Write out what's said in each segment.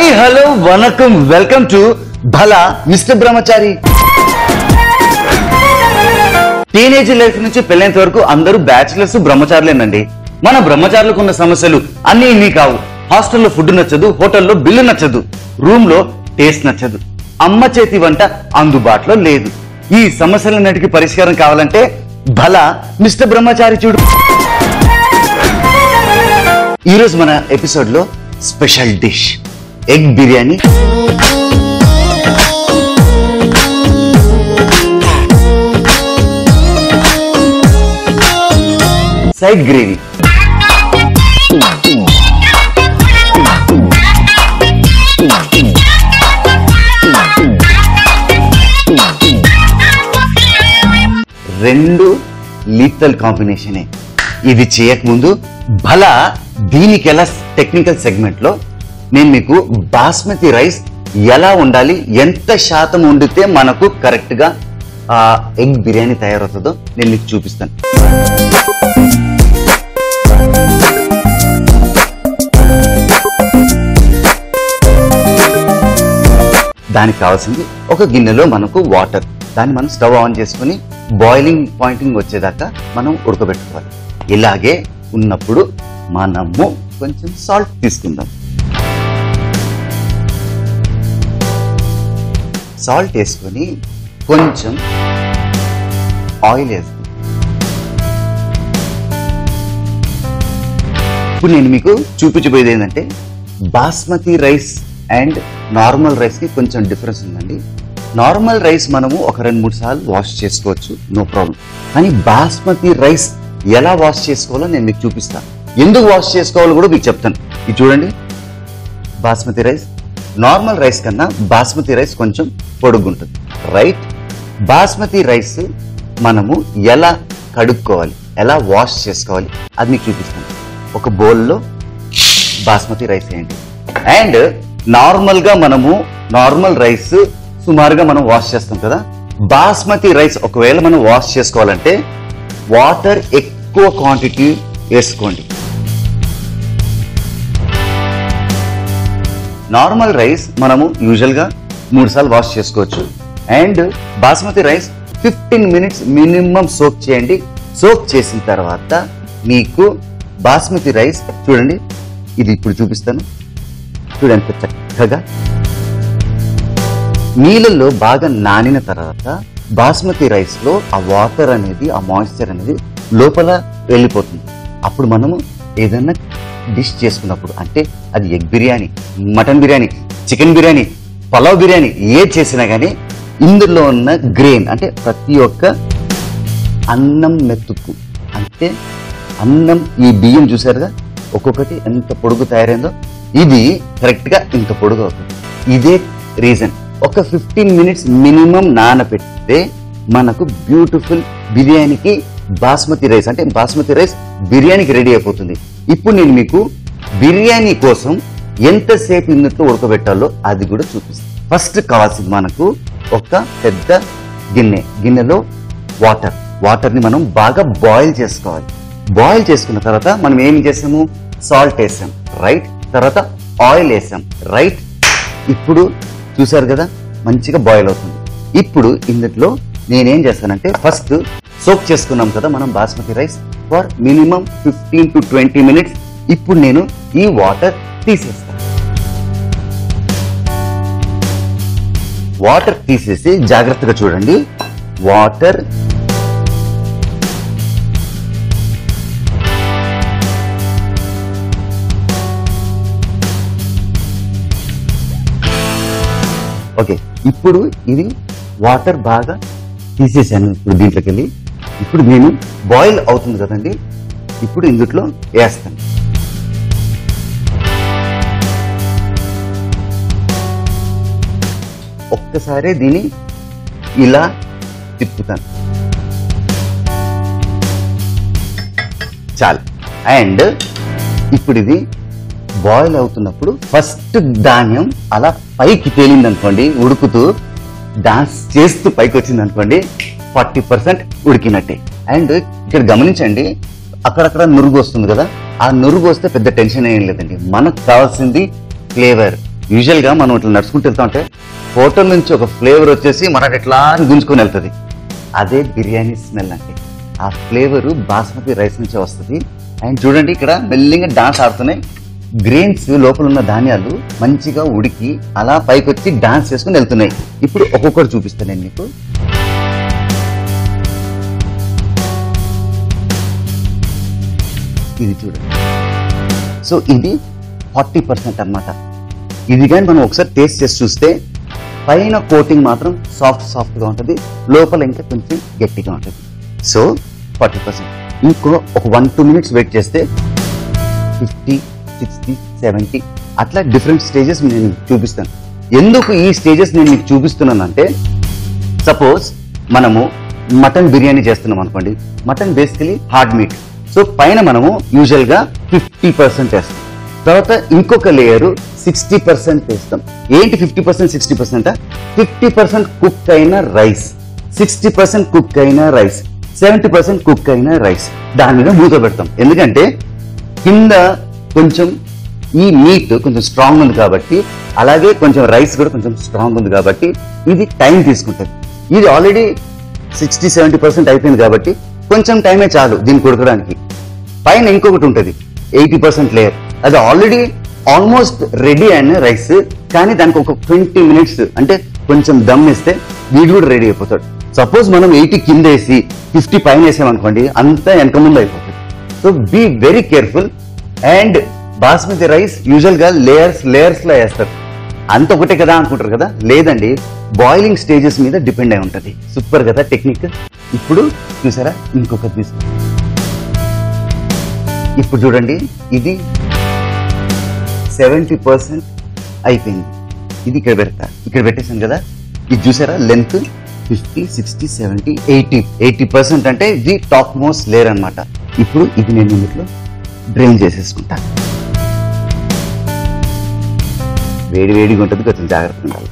Hi hello vanakkam welcome to భలా mister Brahmachari teenage life నుంచి పెళ్ళేంత వరకు అందరూ బ్యాచిలర్స్ బ్రహ్మచారులేనండి మన బ్రహ్మచారులకు ఉన్న సమస్యలు అన్ని ఇన్ని కావు హాస్టల్లో ఫుడ్ నచ్చదు హోటల్లో బిల్లు నచ్చదు రూమ్ లో టేస్ట్ నచ్చదు అమ్మ చేతి వంట అందుబాటులో లేదు ఈ సమస్యలన్నిటికీ పరిష్కారం కావాలంటే భల మిస్టర్ బ్రహ్మచారి చూడు ఈరోజు మన ఎపిసోడ్ లో special dish egg biryani side gravy రెండు లీతల్ కాంబినేషనే ఇది చేయకముందు భల దీనికి ఎలా టెక్నికల్ సెగ్మెంట్ లో నేను మీకు బాస్మతి రైస్ ఎలా ఉండాలి ఎంత శాతం వండితే మనకు కరెక్ట్ గా ఆ ఎగ్ బిర్యానీ తయారవుతుందో నేను మీకు చూపిస్తాను దానికి కావాల్సింది ఒక గిన్నెలో మనకు వాటర్ దాన్ని మనం స్టవ్ ఆన్ చేసుకుని బాయిలింగ్ పాయింటింగ్ వచ్చేదాకా మనం ఉడకబెట్టుకోవాలి ఇలాగే ఉన్నప్పుడు మనము కొంచెం సాల్ట్ తీసుకుందాం సాల్ట్ వేసుకొని కొంచెం ఆయిల్ వేసుకుందాం ఇప్పుడు నేను మీకు చూపించబోయేది ఏంటంటే basmati rice and normal rice కి కొంచెం డిఫరెన్స్ ఉందండి నార్మల్ రైస్ మనము ఒక రెండు మూడు సార్లు వాష్ చేసుకోవచ్చు నో ప్రాబ్లం కానీ బాస్మతి రైస్ ఎలా వాష్ చేసుకోవాలో నేను మీకు చూపిస్తాను ఎందుకు వాష్ చేసుకోవాలో కూడా మీకు చెప్తాను ఇది చూడండి బాస్మతి రైస్ నార్మల్ రైస్ కన్నా బాస్మతి రైస్ కొంచెం పొడుగుంటుంది రైట్ బాస్మతి రైస్ మనము ఎలా కడుక్కోవాలి ఎలా వాష్ చేసుకోవాలి అది మీకు చూపిస్తాను ఒక బౌల్లో బాస్మతి రైస్ వేయండి అండ్ నార్మల్ గా మనము నార్మల్ రైస్ సుమారుగా మనం వాష్ చేస్తాం కదా బాస్మతి రైస్ ఒకవేళ మనం వాష్ చేసుకోవాలంటే వాటర్ ఎక్కువ క్వాంటిటీ వేసుకోండి నార్మల్ రైస్ మనము యూజువల్ గా మూడు సార్లు వాష్ చేసుకోవచ్చు and basmati rice fifteen minutes minimum soak చేయండి సోక్ చేసిన తర్వాత మీకు బాస్మతి రైస్ చూడండి ఇది ఇప్పుడు చూపిస్తాను చూడండి ఎంత చక్కగా నీళ్ళల్లో బాగా నానిన తర్వాత బాస్మతి రైస్ లో ఆ వాటర్ అనేది ఆ మాయిశ్చర్ అనేది లోపల వెళ్ళిపోతుంది అప్పుడు మనము ఏదైనా డిష్ చేసుకున్నప్పుడు అంటే అది egg biryani mutton biryani chicken biryani pulao biryani ఏ చేసినా కానీ ఇందులో ఉన్న గ్రెయిన్ అంటే ప్రతి ఒక్క అన్నం మెతుకు అంటే అన్నం ఈ బియ్యం చూసారుగా ఒక్కొక్కటి ఎంత పొడుగు తయారైందో ఇది కరెక్ట్ గా ఇంత పొడుగు అవుతుంది ఇదే రీజన్ ఒక ఫిఫ్టీన్ మినిట్స్ మినిమం నానబెడితే మనకు బ్యూటిఫుల్ బిర్యానీకి బాస్మతి రైస్ అంటే బాస్మతి రైస్ బిర్యానీకి రెడీ అయిపోతుంది ఇప్పుడు నేను మీకు బిర్యానీ కోసం ఎంతసేపు ఇందులో ఉడకబెట్టాలో అది కూడా చూపిస్తాను ఫస్ట్ కావాల్సింది మనకు ఒక పెద్ద గిన్నె గిన్నెలో వాటర్ వాటర్ ని మనం బాగా బాయిల్ చేసుకోవాలి బాయిల్ చేసుకున్న తర్వాత మనం ఏం చేసాము సాల్ట్ వేసాం రైట్ తర్వాత ఆయిల్ వేసాం రైట్ ఇప్పుడు చూసారు కదా మంచిగా బాయిల్ అవుతుంది ఇప్పుడు ఇందులో నేనేం చేస్తానంటే ఫస్ట్ సోక్ చేసుకున్నాం కదా మనం basmati rice for minimum fifteen to twenty minutes ఇప్పుడు నేను ఈ వాటర్ తీసేస్తాను వాటర్ తీసేసి జాగ్రత్తగా చూడండి వాటర్ ఓకే ఇప్పుడు ఇది వాటర్ బాగా తీసేసాను ఇప్పుడు దీంట్లోకి వెళ్ళి ఇప్పుడు నేను బాయిల్ అవుతుంది కదండి ఇప్పుడు ఇందులో వేస్తాను ఒక్కసారి దీన్ని ఇలా తిప్పుతాను చాలు అండ్ ఇప్పుడు ఇది బాయిల్ అవుతున్నప్పుడు ఫస్ట్ ధాన్యం అలా పైకి తేలింది అనుకోండి ఉడుకుతూ డాన్స్ చేస్తూ పైకి వచ్చింది అనుకోండి ఫార్టీ పర్సెంట్ ఉడికినట్టే అండ్ ఇక్కడ గమనించండి అక్కడక్కడ నురుగు వస్తుంది కదా ఆ నురుగు వస్తే పెద్ద టెన్షన్ ఏం లేదండి మనకు కావాల్సింది ఫ్లేవర్ యూజువల్ గా మనం ఇట్లా నడుచుకుంటూ వెళ్తా ఉంటే హోటల్ నుంచి ఒక ఫ్లేవర్ వచ్చేసి మనకి ఎట్లా అని గుంజుకొని వెళ్తుంది అదే బిర్యానీ స్మెల్ అంటే ఆ ఫ్లేవర్ బాస్మతి రైస్ నుంచి వస్తుంది అండ్ చూడండి ఇక్కడ మెల్లిగా డాన్స్ ఆడుతున్నాయి గ్రెయిన్స్ లోపల ఉన్న ధాన్యాలు మంచిగా ఉడికి అలా పైకి వచ్చి డాన్స్ చేసుకుని వెళ్తున్నాయి ఇప్పుడు ఒక్కొక్కటి చూపిస్తాను నేను మీకు ఇది చూడండి సో ఇది ఫార్టీ పర్సెంట్ అనమాట ఇది కానీ మనం ఒకసారి టేస్ట్ చేసి చూస్తే పైన కోటింగ్ మాత్రం సాఫ్ట్ సాఫ్ట్గా ఉంటుంది లోపల ఇంకా కొంచెం గట్టిగా ఉంటుంది సో ఫార్టీ పర్సెంట్ ఇంకో ఒక వన్ టూ మినిట్స్ వెయిట్ చేస్తే ఫిఫ్టీ సిక్స్టీ సెవెంటీ అట్లా డిఫరెంట్ స్టేజెస్ నేను చూపిస్తాను ఎందుకు ఈ స్టేజెస్ నేను మీకు చూపిస్తున్నానంటే సపోజ్ మనము మటన్ బిర్యానీ చేస్తున్నాం అనుకోండి mutton basically hard meat so పైన మనము యూజువల్ గా ఫిఫ్టీ పర్సెంట్ వేస్తాం తర్వాత ఇంకొక లేయర్ సిక్స్టీ పర్సెంట్ వేస్తాం ఏంటి fifty percent sixty percent fifty percent cook అయిన రైస్ సిక్స్టీ పర్సెంట్ కుక్ అయిన రైస్ సెవెంటీ పర్సెంట్ కుక్ అయిన రైస్ దాని మీద మూత పెడతాం ఎందుకంటే కింద కొంచెం ఈ మీట్ కొంచెం స్ట్రాంగ్ ఉంది కాబట్టి అలాగే కొంచెం రైస్ కూడా కొంచెం స్ట్రాంగ్ ఉంది కాబట్టి ఇది టైం తీసుకుంటుంది ఇది ఆల్రెడీ సిక్స్టీ సెవెంటీ పర్సెంట్ అయిపోయింది కాబట్టి కొంచెం టైమే చాలు దీన్ని కొడకడానికి పైన ఇంకొకటి ఉంటుంది ఎయిటీ పర్సెంట్ లేయర్ అది ఆల్రెడీ ఆల్మోస్ట్ రెడీ అయిన రైస్ కానీ దానికి ఒక ట్వంటీ మినిట్స్ అంటే కొంచెం దమ్ ఇస్తే వీడు కూడా రెడీ అయిపోతాడు సపోజ్ మనం ఎయిటీ కింద వేసి ఫిఫ్టీ పైన వేసామనుకోండి అంతా వెనక ముందు అయిపోతుంది so be very careful and basmati rice usual గా లేయర్స్ లేయర్స్ లో వేస్తారు అంత ఒకటే కదా అనుకుంటారు కదా లేదండి బాయిలింగ్ స్టేజెస్ మీద డిపెండ్ అయి ఉంటది సూపర్ కదా టెక్నిక్ ఇప్పుడు చూసారా ఇంకొకటి తీసుకో ఇప్పుడు చూడండి ఇది సెవెంటీ పర్సెంట్ అయిపోయింది ఇది ఇక్కడ పెడతా ఇక్కడ పెట్టేసాను కదా ఇది చూసారా length fifty sixty seventy eighty eighty percent అంటే ఇది టాప్ మోస్ట్ లేయర్ అన్నమాట ఇప్పుడు ఇది నేను ఇందులో డ్రైన్ చేసేసుకుంటా వేడి వేడిగా ఉంటుంది కొంచెం జాగ్రత్తగా ఉండాలి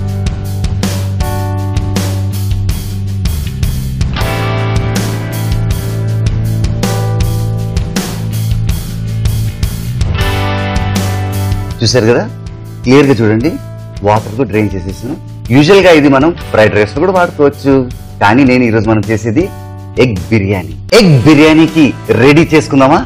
చూసారు కదా క్లియర్ గా చూడండి వాటర్ తో డ్రైన్ చేసేసాను యూజువల్ గా ఇది మనం ఫ్రైడ్ రైస్ లో కూడా వాడుకోవచ్చు కానీ నేను ఈరోజు మనం చేసేది ఎగ్ బిర్యానీ ఎగ్ బిర్యానీకి రెడీ చేసుకుందామా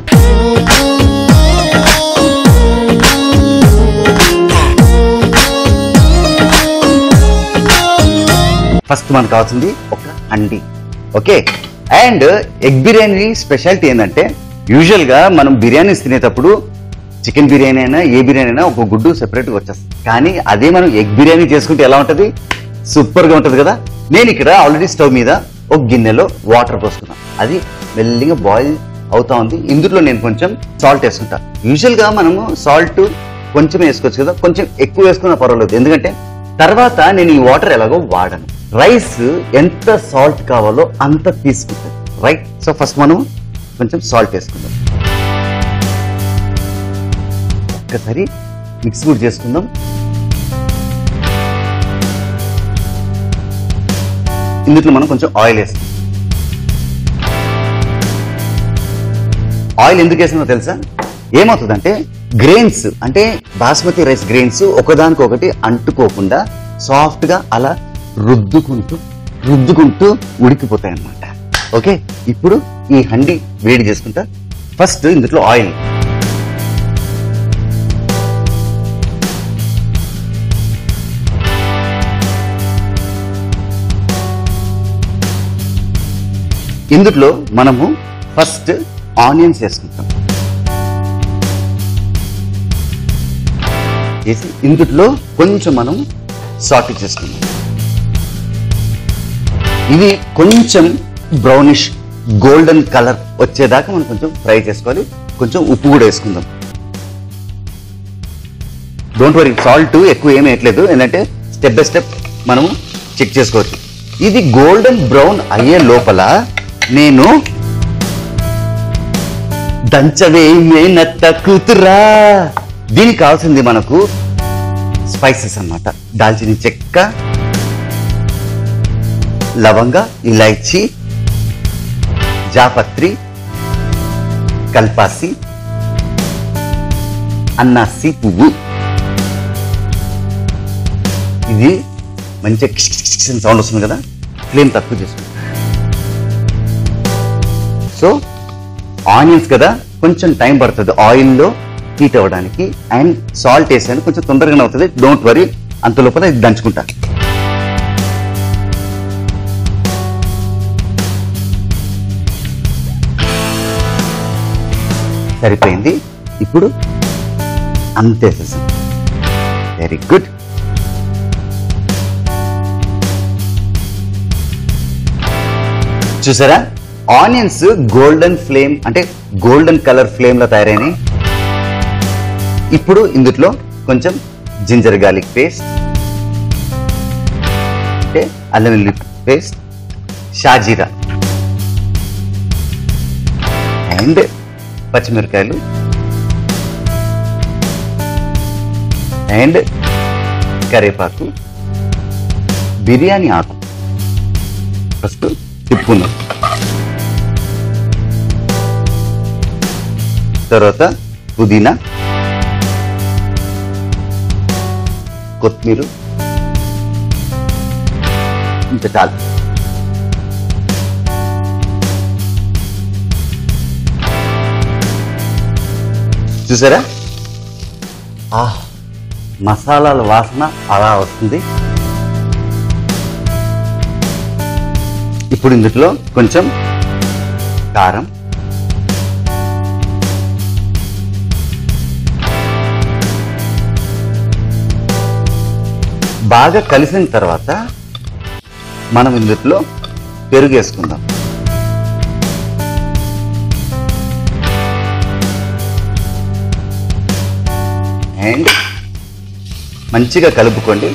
ఫస్ట్ మనకు కావాల్సింది ఒక అండి okay and egg biryani speciality ఏంటంటే యూజువల్ గా మనం బిర్యానీస్ తినేటప్పుడు చికెన్ బిర్యానీ అయినా ఏ బిర్యానీ అయినా ఒక గుడ్డు సెపరేట్గా వచ్చేస్తుంది కానీ అదే మనం ఎగ్ బిర్యానీ చేసుకుంటే ఎలా ఉంటది సూపర్ గా ఉంటది కదా నేను ఇక్కడ ఆల్రెడీ స్టవ్ మీద ఒక గిన్నెలో వాటర్ పోసుకున్నాను అది మెల్లిగా బాయిల్ అవుతా ఉంది ఇందులో నేను కొంచెం సాల్ట్ వేసుకుంటా యూజువల్ గా మనము సాల్ట్ కొంచెం వేసుకోవచ్చు కదా కొంచెం ఎక్కువ వేసుకున్నా పర్వాలేదు ఎందుకంటే తర్వాత నేను ఈ వాటర్ ఎలాగో వాడను రైస్ ఎంత సాల్ట్ కావాలో అంత తీసుకుంటుంది రైట్ సో ఫస్ట్ మనం కొంచెం సాల్ట్ వేసుకుందాం ఒక్కసారి మిక్స్ కూడా చేసుకుందాం ఇందులో మనం కొంచెం ఆయిల్ వేస్తాం ఆయిల్ ఎందుకు వేసిందో తెలుసా ఏమవుతుందంటే గ్రెయిన్స్ అంటే బాస్మతి రైస్ గ్రెయిన్స్ ఒకదానికొకటి అంటుకోకుండా సాఫ్ట్ గా అలా రుద్దుకుంటూ రుద్దుకుంటూ ఉడికిపోతాయి అన్నమాట ఓకే ఇప్పుడు ఈ హండి వేడి చేసుకుంటా ఫస్ట్ ఇందులో ఆయిల్ ఇందులో మనము ఫస్ట్ ఆనియన్స్ వేసుకుంటాం వేసి ఇందులో కొంచెం మనం సాల్ట్ చేసుకుందాం ఇది కొంచెం బ్రౌనిష్ గోల్డెన్ కలర్ వచ్చేదాకా మనం కొంచెం ఫ్రై చేసుకోవాలి కొంచెం ఉప్పు కూడా వేసుకుందాం డోంట్ వరీ సాల్ట్ ఎక్కువ ఏమీ వేయట్లేదు ఏంటంటే స్టెప్ బై స్టెప్ మనము చెక్ చేసుకోవచ్చు ఇది గోల్డెన్ బ్రౌన్ అయ్యే లోపల నేను దంచవేమే నత్త కూతురా దీనికి కావాల్సింది మనకు స్పైసెస్ అన్నమాట దాల్చిన చెక్క లవంగ ఇలైచి జాపత్రి కల్పాసి అన్నాసి పువ్వు ఇది మంచిగా సౌండ్ వస్తుంది కదా ఫ్లేమ్ తక్కువ చేసుకుంటాం సో ఆనియన్స్ కదా కొంచెం టైం పడుతుంది ఆయిల్లో హీట్ అవ్వడానికి అండ్ సాల్ట్ వేసాను కొంచెం తొందరగానే అవుతుంది డోంట్ వరీ అంత లోపల ఇది దంచుకుంటా సరిపోయింది ఇప్పుడు అంతేసేసాం వెరీ గుడ్ చూసారా ఆనియన్స్ గోల్డెన్ ఫ్లేమ్ అంటే గోల్డెన్ కలర్ ఫ్లేమ్ లో తయారైనాయి ఇప్పుడు ఇందులో కొంచెం జింజర్ గార్లిక్ పేస్ట్ అంటే అల్లం వెల్లుల్లి పేస్ట్ షాజీరా అండ్ పచ్చిమిరకాయలు అండ్ కరివేపాకు బిర్యానీ ఆకు ఫస్ట్ తిప్పుకున్నాం తర్వాత పుదీనా కొత్తిమీర ఇంత చాలు చూసారా ఆ మసాలాల వాసన అలా వస్తుంది ఇప్పుడు ఇందులో కొంచెం కారం బాగా కలిసిన తర్వాత మనం ఇందులో పెరుగు వేసుకుందాం అండ్ మంచిగా కలుపుకోండి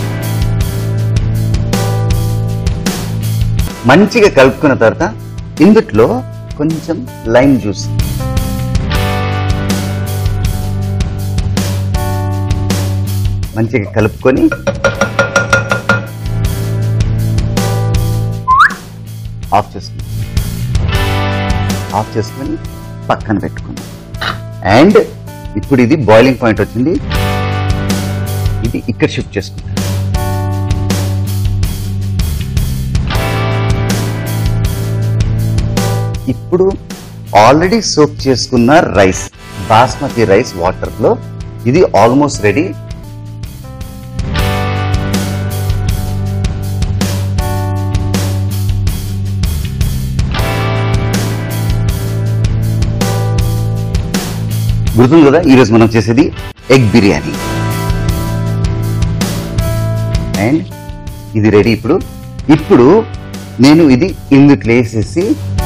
మంచిగా కలుపుకున్న తర్వాత ఇందుట్లో కొంచెం లైమ్ జ్యూస్ మంచిగా కలుపుకొని ఆఫ్ చేసుకుని ఆఫ్ చేసుకొని పక్కన పెట్టుకున్నాం అండ్ ఇప్పుడు ఇది బాయిలింగ్ పాయింట్ వచ్చింది ఇది ఇక్కడ షిఫ్ట్ చేసుకుంటాం ఇప్పుడు ఆల్రెడీ సోక్ చేసుకున్న రైస్ బాస్మతి రైస్ వాటర్ లో ఇది ఆల్మోస్ట్ రెడీ గుర్తుంది కదా ఈరోజు మనం చేసేది ఎగ్ బిర్యానీ అండ్ ఇది రెడీ ఇప్పుడు ఇప్పుడు నేను ఇది ఇందుట్లో వేసేసి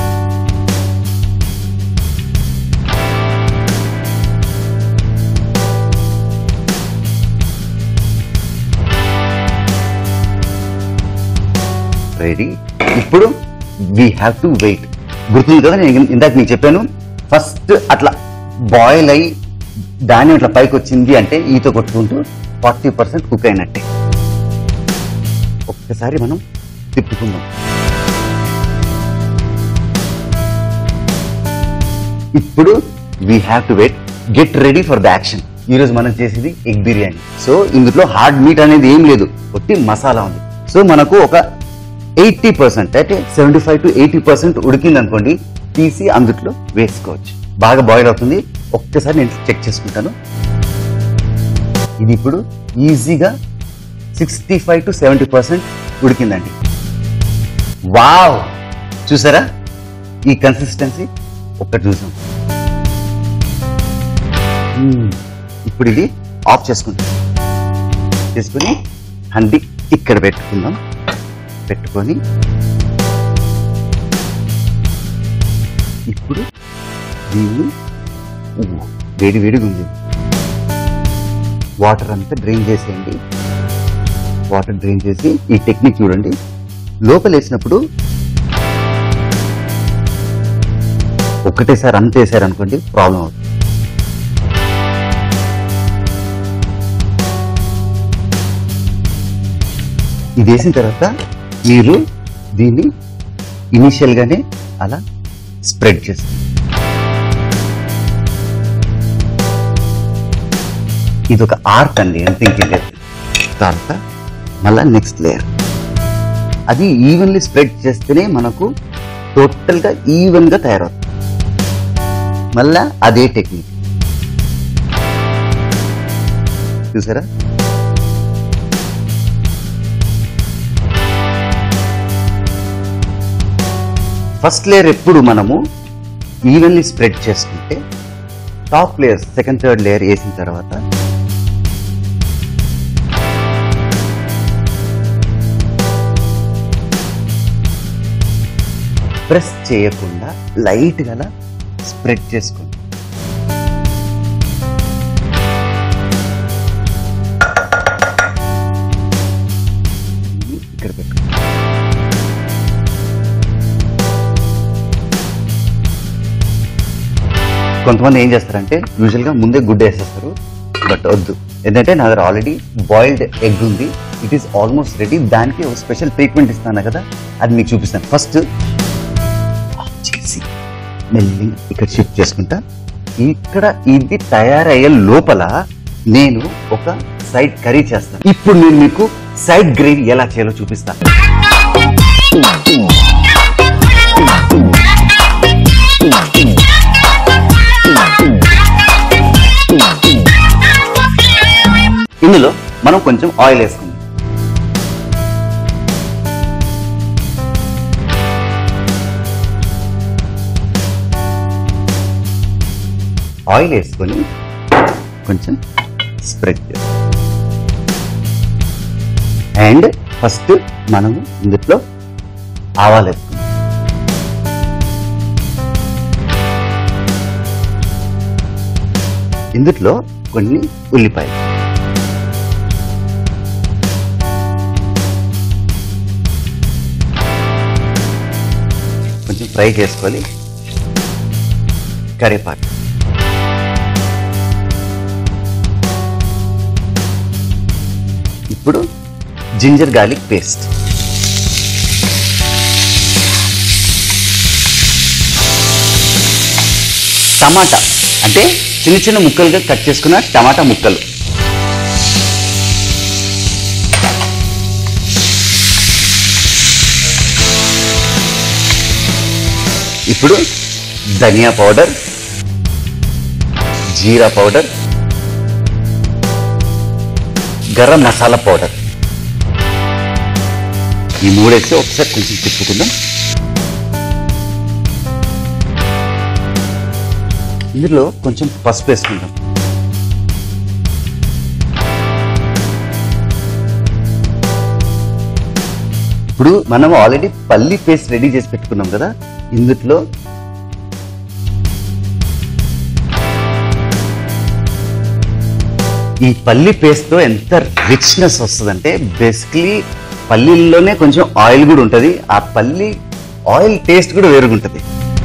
రెడీ ఇప్పుడు వీ హ్యావ్ టు వెయిట్ గుర్తుంది కదా నేను ఇందాక మీకు చెప్పాను ఫస్ట్ అట్లా బాయిల్ అయ్యి దాన్ని అట్లా పైకి వచ్చింది అంటే ఈత కొట్టుకుంటూ ఫార్టీ పర్సెంట్ కుక్ అయినట్టే ఒక్కసారి మనం తిప్పుకుందాం ఇప్పుడు we have to wait get ready for the action ఈ రోజు మనం చేసేది ఎగ్ బిర్యానీ సో ఇందులో హార్డ్ మీట్ అనేది ఏం లేదు ఒట్టి మసాలా ఉంది సో మనకు ఒక ఎయిటీ పర్సెంట్ అంటే seventy five to eighty percent ఉడికింది అనుకోండి తీసి అందుట్లో వేసుకోవచ్చు బాగా బాయిల్ అవుతుంది ఒక్కసారి నేను చెక్ చేసుకుంటాను ఇది ఇప్పుడు ఈజీగా sixty five to seventy percent ఉడికిందండి వావ్ చూసారా ఈ కన్సిస్టెన్సీ ఒక్కటి చూసాం మ్మ్. ఇప్పుడు ఇది ఆఫ్ చేసుకుంటాం చేసుకుని హండి ఇక్కడ పెట్టుకుందాం పెట్టుకొని ఇప్పుడు దీన్ని ఊ, వేడి వేడిగా ఉంది వాటర్ అంతా డ్రైన్ చేసేయండి వాటర్ డ్రైన్ చేసి ఈ టెక్నిక్ చూడండి లోపల వేసినప్పుడు ఒక్కటేసారి అంత వేసారు అనుకోండి ప్రాబ్లం అవుతుంది ఇది వేసిన తర్వాత మీరు దీన్ని ఇనిషియల్ గానే అలా స్ప్రెడ్ చేస్తారు ఇది ఒక ఆర్ట్ అండి ఎంత ఇంకేం లేదు తర్వాత మళ్ళా నెక్స్ట్ లేయర్ అది ఈవెన్లీ స్ప్రెడ్ చేస్తేనే మనకు టోటల్గా ఈవెన్గా తయారవుతుంది మళ్ళా అదే టెక్నిక్ చూసారా ఫస్ట్ లేయర్ ఎప్పుడు మనము ఈవెన్లీ స్ప్రెడ్ చేసుకుంటే top layer second third layer వేసిన తర్వాత ప్రెస్ చేయకుండా లైట్ గా స్ప్రెడ్ చేసుకోండి ఇక్కడ పెట్టు కొంతమంది ఏం చేస్తారంటే యూజువల్గా ముందే గుడ్డ వేసేస్తారు బట్ వద్దు ఎందుకంటే నా దగ్గర ఆల్రెడీ బాయిల్డ్ ఎగ్ ఉంది ఇట్ ఈస్ ఆల్మోస్ట్ రెడీ దానికి ఒక స్పెషల్ ట్రీట్మెంట్ ఇస్తాను కదా అది మీకు చూపిస్తాను ఫస్ట్ చేసి మెల్లిగా ఇక్కడ షిఫ్ట్ చేసుకుంటా ఇక్కడ ఇది తయారయ్యే లోపల నేను ఒక సైడ్ కర్రీ చేస్తాను ఇప్పుడు నేను మీకు సైడ్ గ్రేవీ ఎలా చేయాలో చూపిస్తాను ఇందులో మనం కొంచెం ఆయిల్ వేసుకుందాం ఆయిల్ వేసుకొని కొంచెం స్ప్రెడ్ చేస్తాం అండ్ ఫస్ట్ మనము ఇందులో ఆవాలు వేసుకుందాం ఇందులో కొన్ని ఉల్లిపాయలు కొంచెం ఫ్రై చేసుకోవాలి కరివేపాకు ఇప్పుడు జింజర్ గార్లిక్ పేస్ట్ టమాటా అంటే చిన్న చిన్న ముక్కలుగా కట్ చేసుకున్న టమాటా ముక్కలు ఇప్పుడు dhania powder jeera powder garam masala powder ఈ మూడేసి ఒకసారి కొంచెం తిప్పుకుందాం ఇందులో కొంచెం పసుపు వేసుకుందాం ఇప్పుడు మనం ఆల్రెడీ పల్లి పేస్ట్ రెడీ చేసి పెట్టుకున్నాం కదా ఇందులో ఈ పల్లి పేస్ట్ తో ఎంత రిచ్నెస్ వస్తుందంటే బేసిక్లీ పల్లీల్లోనే కొంచెం ఆయిల్ కూడా ఉంటుంది ఆ పల్లి ఆయిల్ టేస్ట్ కూడా వేరుగుంటుంది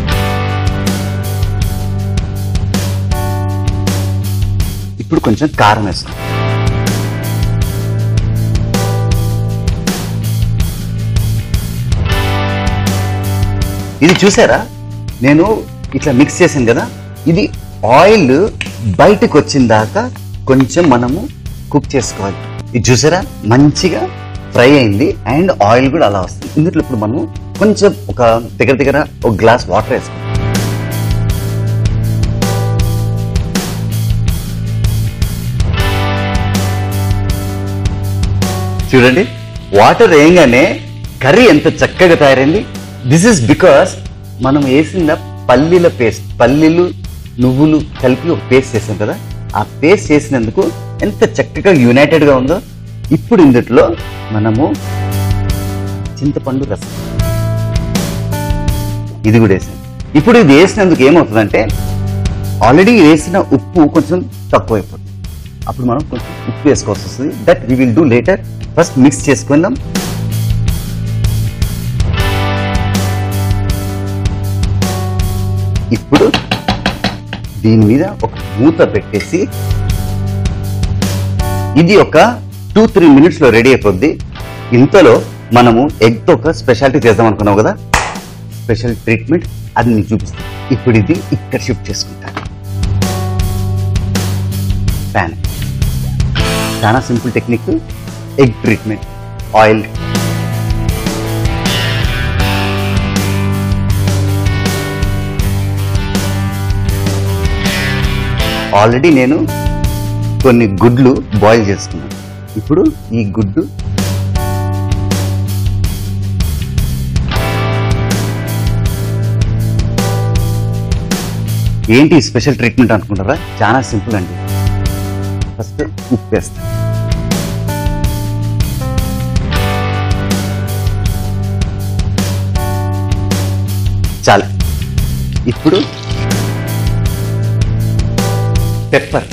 ఇప్పుడు కొంచెం కారం వేస్తాం ఇది చూసారా నేను ఇట్లా మిక్స్ చేశాను కదా ఇది ఆయిల్ బయటకు వచ్చిన దాకా కొంచెం మనము కుక్ చేసుకోవాలి ఇది చూసారా మంచిగా ఫ్రై అయింది అండ్ ఆయిల్ కూడా అలా వస్తుంది ఇందులో ఇప్పుడు మనము కొంచెం ఒక దగ్గర దగ్గర ఒక గ్లాస్ వాటర్ వేసుకోవాలి చూడండి వాటర్ వేయగానే కర్రీ ఎంత చక్కగా తయారైంది దిస్ ఇస్ బికాస్ మనం వేసిన పల్లీల పేస్ట్ పల్లీలు నువ్వులు కలిపి ఒక పేస్ట్ చేసాం కదా ఆ పేస్ట్ చేసినందుకు ఎంత చక్కగా యునైటెడ్ గా ఉందో ఇప్పుడు ఇందులో మనము చింతపండు రసం ఇది కూడా వేసాం ఇప్పుడు ఇది వేసినందుకు ఏమవుతుందంటే ఆల్రెడీ వేసిన ఉప్పు కొంచెం తక్కువ అయిపోతుంది అప్పుడు మనం కొంచెం ఉప్పు వేసుకోవాల్సి వస్తుంది that we will do later first mix చేసుకుందాం ఇప్పుడు దీని మీద ఒక మూత పెట్టేసి ఇది ఒక టూ త్రీ మినిట్స్ లో రెడీ అయిపోద్ది ఇంతలో మనము ఎగ్ తో ఒక స్పెషాలిటీ చేద్దాం అనుకున్నాం కదా స్పెషల్ ట్రీట్మెంట్ అది నేను చూపిస్తాను ఇప్పుడు ఇది ఇక్కడ షిఫ్ట్ చేసుకుంటాను ప్యాన్ చాలా simple technique egg treatment oil already నేను కొన్ని గుడ్లు బాయిల్ చేసుకున్నాను ఇప్పుడు ఈ గుడ్డు ఏంటి స్పెషల్ ట్రీట్మెంట్ అనుకుంటారా చాలా సింపుల్ అండి ఫస్ట్ ఉప్పు వేస్తా చాలు ఇప్పుడు పెప్పర్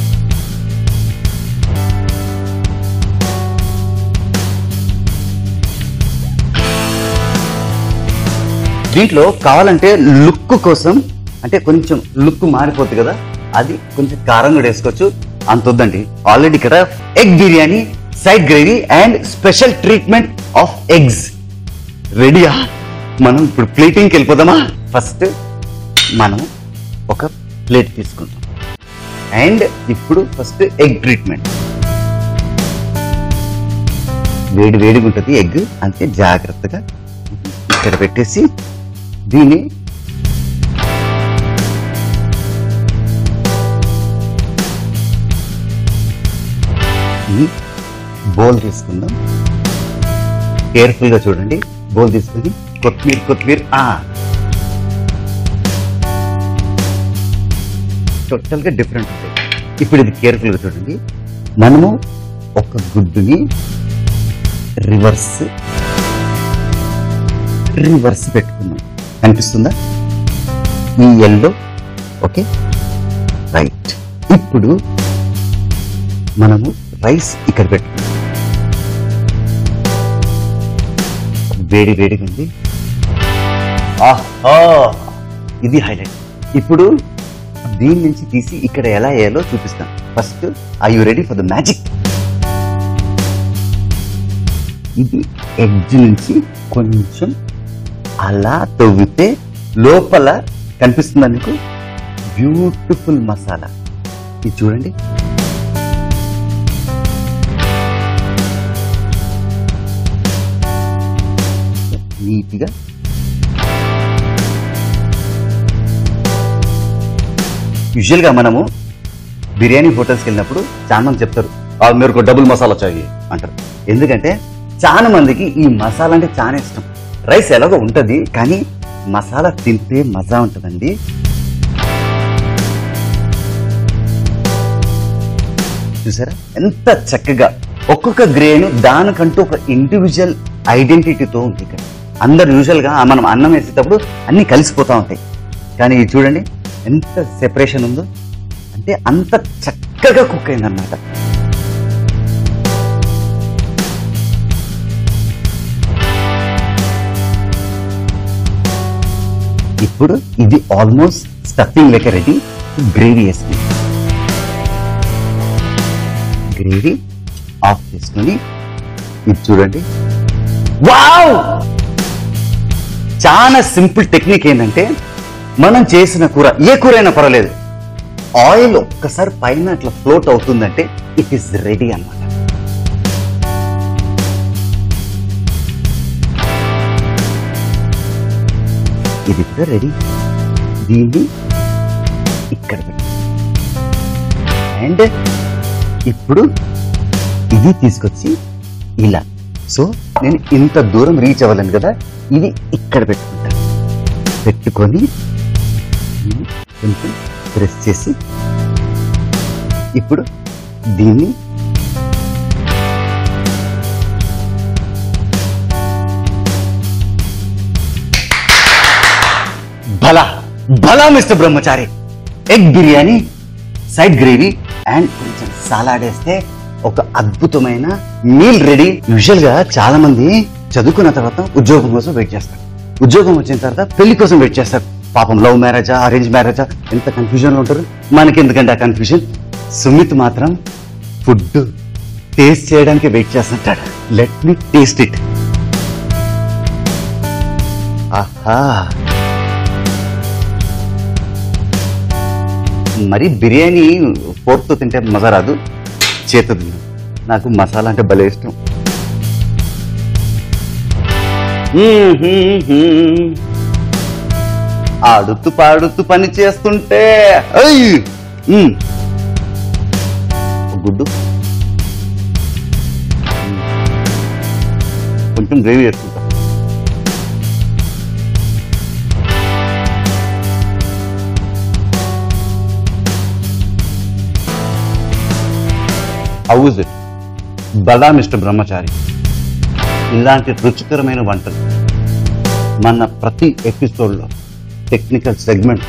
దీంట్లో కావాలంటే లుక్ కోసం అంటే కొంచెం లుక్ మారిపోతుంది కదా అది కొంచెం కారం కూడా వేసుకోవచ్చు అంత వద్దండి ఆల్రెడీ ఇక్కడ egg biryani side gravy and special treatment of eggs రెడీయా మనం ఇప్పుడు ప్లేటింగ్కి వెళ్ళిపోదామా ఫస్ట్ మనం ఒక ప్లేట్ తీసుకుంటాం అండ్ ఇప్పుడు ఫస్ట్ ఎగ్ ట్రీట్మెంట్ వేడి వేడిగా ఉంటుంది ఎగ్ అంతే జాగ్రత్తగా ఇక్కడ పెట్టేసి దీన్ని బౌల్ తీసుకుందాం కేర్ఫుల్ గా చూడండి బౌల్ తీసుకుని కొత్తిమీర కొత్తిమీర ఆ టోటల్ గా డిఫరెంట్ ఉంటాయి ఇప్పుడు ఇది కేర్ఫుల్ గా చూడండి మనము ఒక గుడ్డుని రివర్స్ రివర్స్ పెట్టుకున్నాం కనిపిస్తుందా ఈ ఎల్లో ఓకే రైట్ ఇప్పుడు మనము రైస్ ఇక్కడ పెట్టుకున్నాం వేడి వేడిగా ఉంది ఆహా ఇది హైలైట్ ఇప్పుడు దీని నుంచి తీసి ఇక్కడ ఎలా వేయాలో చూపిస్తాను first I you ready for the magic edge ఎడ్జ్ నుంచి కొంచెం అలా తవ్వితే లోపల కనిపిస్తుందా మీకు బ్యూటిఫుల్ మసాలా ఇది చూడండి నీట్గా యూజువల్గా మనము బిర్యానీ హోటల్స్కి వెళ్ళినప్పుడు చాలా మంది చెప్తారు "ఆ, మీరు డబుల్ మసాలా చాయి అంటారు ఎందుకంటే చాలా మందికి ఈ మసాలా అంటే చాలా ఇష్టం రైస్ ఎలాగో ఉంటది కానీ మసాలా తింటే మజా ఉంటుందండి చూసారా ఎంత చక్కగా ఒక్కొక్క గ్రేన్ దానికంటూ ఒక ఇండివిజువల్ ఐడెంటిటీతో ఉంది ఇక్కడ అందరు యూజువల్ గా మనం అన్నం వేసేటప్పుడు అన్ని కలిసిపోతా ఉంటాయి కానీ ఇది చూడండి ఎంత సెపరేషన్ ఉందో అంటే అంత చక్కగా కుక్ అయిందన్నమాట ఇప్పుడు ఇది ఆల్మోస్ట్ స్టఫింగ్ లెక్క రెడీ గ్రేవీ వేసుకుంది గ్రేవీ ఆఫ్ చేసుకొని ఇది చూడండి వావ్ చాలా సింపుల్ టెక్నిక్ ఏంటంటే మనం చేసిన కూర ఏ కూర అయినా పర్వాలేదు ఆయిల్ ఒక్కసారి పైన అట్లా ఫ్లోట్ అవుతుందంటే ఇట్ ఈస్ రెడీ అన్నమాట ఇది కూడా రెడీ దీన్ని ఇక్కడ పెట్టి అండ్ ఇప్పుడు ఇది తీసుకొచ్చి ఇలా సో నేను ఇంత దూరం రీచ్ అవ్వలేను కదా ఇది ఇక్కడ పెట్టుకుంటాను పెట్టుకొని దీన్ని కొంచెం ప్రెస్ చేసి ఇప్పుడు దీన్ని భలా భలా mister Brahmachari egg biryani side gravy and కొంచెం సలాడ్ వేస్తే ఒక అద్భుతమైన మీల్ రెడీ యూజువల్ గా చాలా మంది చదువుకున్న తర్వాత ఉద్యోగం కోసం వెయిట్ చేస్తారు ఉద్యోగం వచ్చిన తర్వాత పెళ్లి కోసం వెయిట్ చేస్తారు పాపం లవ్ మ్యారేజా అరేంజ్ మ్యారేజా ఎంత కన్ఫ్యూజన్ లో ఉంటారు మనకి ఎందుకంటే ఆ కన్ఫ్యూజన్ సుమిత్ మాత్రం ఫుడ్ టేస్ట్ చేయడానికి వెయిట్ చేస్తుంటాడు లెట్ మీ టేస్ట్ ఇట్ ఆహా మరి బిర్యానీ ఫోర్క్తో తింటే మజా రాదు చేత తిన్నాను నాకు మసాలా అంటే భలే ఇష్టం హ్మ్, హ్మ్, హ్మ్. ఆడుతూ పాడుతూ పని చేస్తుంటే ఐ! హ్మ్. ఒక గుడ్డు హ్మ్. కొంచెం గ్రేవీ వేసుకుంటా హౌజ్ ఇట్ బదా మిస్టర్ బ్రహ్మచారి ఇలాంటి రుచికరమైన వంటలు మన ప్రతి ఎపిసోడ్లో టెక్నికల్ సెగ్మెంట్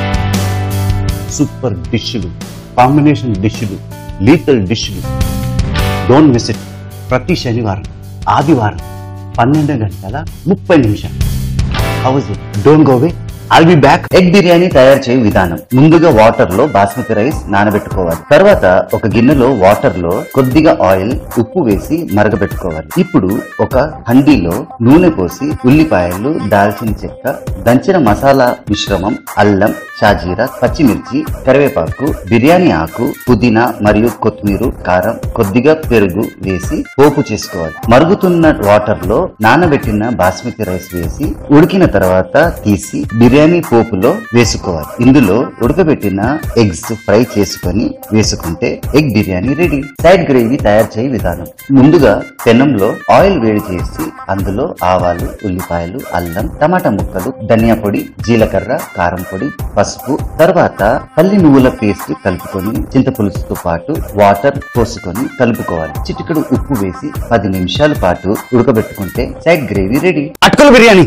సూపర్ డిష్లు కాంబినేషన్ డిష్లు లీతల్ డిష్లు డోంట్ మిస్ ఇట్ ప్రతి శనివారం ఆదివారం పన్నెండు గంటల ముప్పై నిమిషాలు how's it don't go away I'll be back egg biryani తయారు చేయే విధానం ముందుగా వాటర్ లో బాస్మతి రైస్ నానబెట్టుకోవాలి తర్వాత ఒక గిన్నెలో వాటర్ లో కొద్దిగా ఆయిల్ ఉప్పు వేసి మరగబెట్టుకోవాలి ఇప్పుడు ఒక హండీలో నూనె పోసి ఉల్లిపాయలు దాల్చిన చెక్క దంచిన మసాలా మిశ్రమం అల్లం షాజీరా పచ్చిమిర్చి కరివేపాకు బిర్యానీ ఆకు పుదీనా మరియు కొత్తిమీర కారం కొద్దిగా పెరుగు వేసి పోపు చేసుకోవాలి మరుగుతున్న వాటర్ లో నానబెట్టిన బాస్మతి రైస్ వేసి ఉడికిన తర్వాత తీసి బిర్యానీ పోపులో వేసుకోవాలి ఇందులో ఉడకబెట్టిన ఎగ్స్ ఫ్రై చేసుకొని వేసుకుంటే egg biryani ready side gravy తయారు చేయ విధానం ముందుగా పెనంలో ఆయిల్ వేడి చేసి అందులో ఆవాలు ఉల్లిపాయలు అల్లం టమాటా ముక్కలు ధనియా పొడి జీలకర్ర కారం పొడి పసుపు తర్వాత పల్లి నువ్వుల పేస్ట్ కలుపుకొని చింతపులుసుతో పాటు వాటర్ పోసుకొని కలుపుకోవాలి చిటికెడు ఉప్పు వేసి పది నిమిషాల పాటు ఉడకబెట్టుకుంటే సైడ్ గ్రేవీ రెడీ అటుకుల బిర్యానీ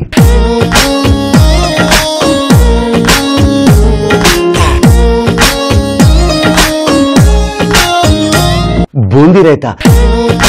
బూందీ రైతా